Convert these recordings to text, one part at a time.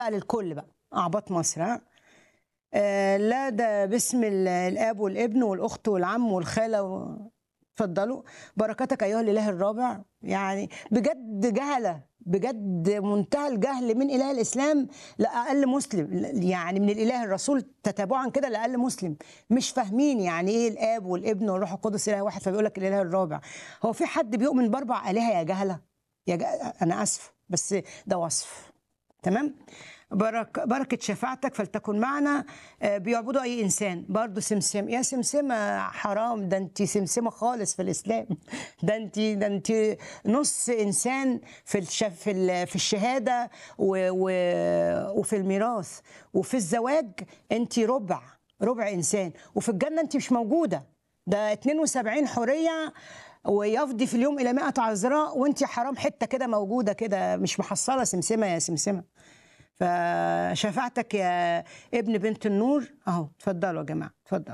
بقى للكل بقى اعباط مصر ها آه لا ده باسم ال- الاب والابن والاخت والعم والخاله و... اتفضلوا بركاتك ايها الاله الرابع يعني بجد جهله بجد منتهى الجهل من اله الاسلام لاقل مسلم يعني من الاله الرسول تتابعا كده لاقل مسلم مش فاهمين يعني ايه الاب والابن والروح القدس اله واحد فبيقول لك الاله الرابع هو في حد بيؤمن باربع الهه يا جهله يا ج... انا اسف بس ده وصف تمام برك بركة شفاعتك فلتكن معنا آه، بيعبدوا أي إنسان برضه سمسم يا سمسمة حرام ده أنت سمسمة خالص في الإسلام ده أنت ده أنت نص إنسان في الش في ال- في الشهادة و و وفي الميراث وفي الزواج أنت ربع ربع إنسان وفي الجنة أنت مش موجودة ده 72 حورية ويفضي في اليوم إلى 100 عذراء وأنت حرام حتة كده موجودة كده مش محصلة سمسمة يا سمسمة فشفاعتك يا ابن بنت النور اهو اتفضلوا يا جماعه اتفضلوا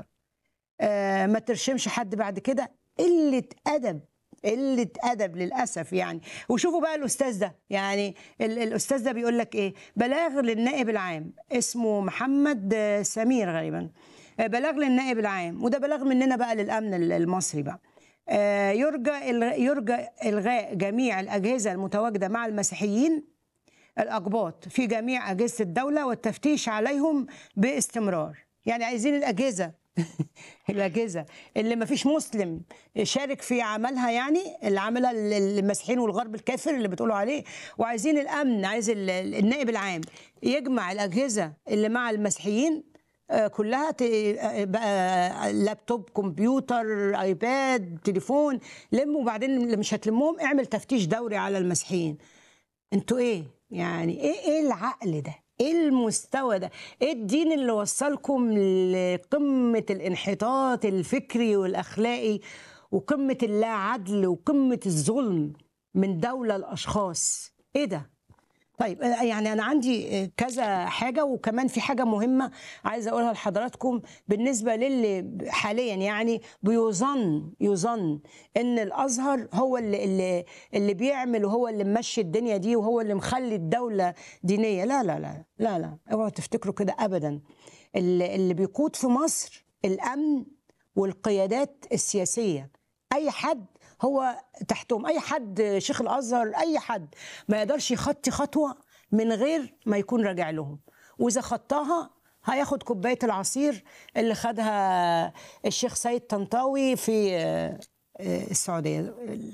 آه ما ترشمش حد بعد كده قله ادب قله ادب للاسف يعني وشوفوا بقى الاستاذ ده يعني ال- الاستاذ ده بيقول لك ايه بلاغ للنائب العام اسمه محمد آه، سمير غالبا آه، بلاغ للنائب العام وده بلاغ مننا بقى للامن ال- المصري بقى آه، يرجى الغ- يرجى الغاء جميع الاجهزه المتواجده مع المسيحيين الأقباط في جميع أجهزة الدولة والتفتيش عليهم باستمرار يعني عايزين الأجهزة الأجهزة اللي ما فيش مسلم شارك في عملها يعني اللي عملها ال- المسيحيين والغرب الكافر اللي بتقولوا عليه وعايزين الأمن عايز ال- ال- النائب العام يجمع الأجهزة اللي مع المسيحيين آه، كلها ت- آه، بقى لابتوب كمبيوتر ايباد تليفون لم وبعدين اللي مش هتلمهم اعمل تفتيش دوري على المسيحيين انتوا ايه يعني ايه ايه العقل ده ايه المستوى ده ايه الدين اللي وصلكم لقمة الانحطاط الفكري والاخلاقي وقمة اللا عدل وقمة الظلم من دولة الاشخاص ايه ده طيب آه، يعني انا عندي آه، كذا حاجه وكمان في حاجه مهمه عايزه اقولها لحضراتكم بالنسبه للي حاليا يعني بيظن يظن ان الازهر هو اللي اللي, اللي بيعمل وهو اللي ممشي الدنيا دي وهو اللي مخلي الدوله دينيه لا لا لا لا لا اوعوا تفتكروا كده ابدا اللي, اللي بيقود في مصر الامن والقيادات السياسيه اي حد هو تحتهم اي حد شيخ الازهر اي حد ما يقدرش يخطي خطوه من غير ما يكون راجع لهم واذا خطاها هياخد كوبايه العصير اللي خدها الشيخ سيد طنطاوي في آه، آه، السعوديه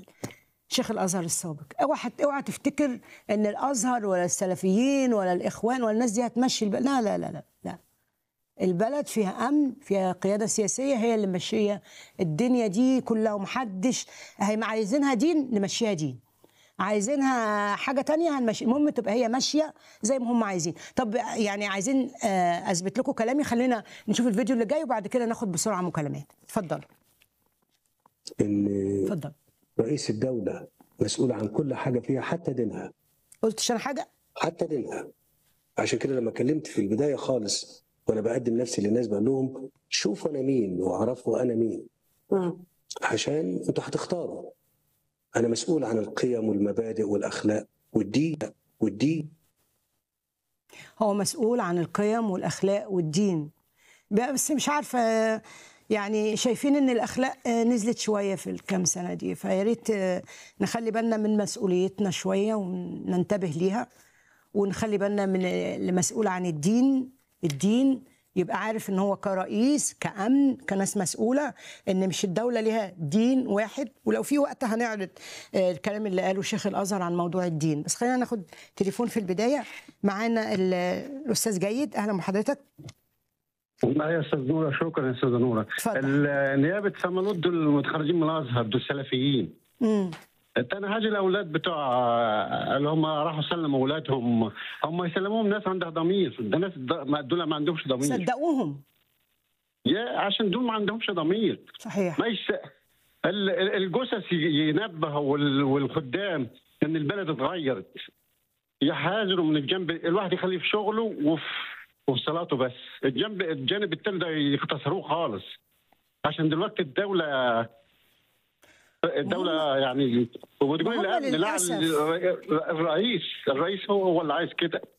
شيخ الازهر السابق اوعى حت- اوعى تفتكر ان الازهر ولا السلفيين ولا الاخوان ولا الناس دي هتمشي البلد لا لا لا لا, لا. البلد فيها امن فيها قياده سياسيه هي اللي ماشيه الدنيا دي كلها ومحدش هي عايزينها دين نمشيها دين عايزينها حاجه تانية هنمشي المهم تبقى هي ماشيه زي ما هم عايزين طب يعني عايزين آه، اثبت لكم كلامي خلينا نشوف الفيديو اللي جاي وبعد كده ناخد بسرعه مكالمات اتفضل ان اتفضل رئيس الدوله مسؤول عن كل حاجه فيها حتى دينها قلتش انا حاجه حتى دينها عشان كده لما كلمت في البدايه خالص وانا بقدم نفسي للناس بقول لهم شوفوا انا مين واعرفوا انا مين عشان انتوا هتختاروا انا مسؤول عن القيم والمبادئ والاخلاق والدين والدين هو مسؤول عن القيم والاخلاق والدين بقى بس مش عارفه آه، يعني شايفين ان الاخلاق آه، نزلت شويه في الكام سنه دي فيا ريت آه، نخلي بالنا من مسؤوليتنا شويه وننتبه ليها ونخلي بالنا من اللي مسؤول عن الدين الدين يبقى عارف ان هو كرئيس كامن كناس مسؤوله ان مش الدوله ليها دين واحد ولو في وقت هنعرض آه، الكلام اللي قاله شيخ الازهر عن موضوع الدين بس خلينا ناخد تليفون في البدايه معانا ال- الاستاذ جيد اهلا بحضرتك لا يا استاذ نوره شكرا يا استاذ نوره اتفضل. ال- نيابه ثمنود دول المتخرجين من الازهر دول السلفيين امم تاني حاجه الاولاد بتوع اللي هم راحوا سلموا اولادهم هم يسلموهم ناس عندها ضمير ده ناس ض- ما- دول ما عندهمش ضمير صدقوهم يا عشان دول ما عندهمش ضمير صحيح ما يس... ال- ال- الجثث ي- ينبهوا وال- والخدام ان البلد اتغيرت يحاذروا من الجنب الواحد يخليه في شغله وفي وفي صلاته بس الجنب الجانب التاني ده يختصروه خالص عشان دلوقتي الدولة الدولة يعني وبتقول ما هم الأمن لا للأسف. الرئيس الرئيس هو هو اللي عايز كده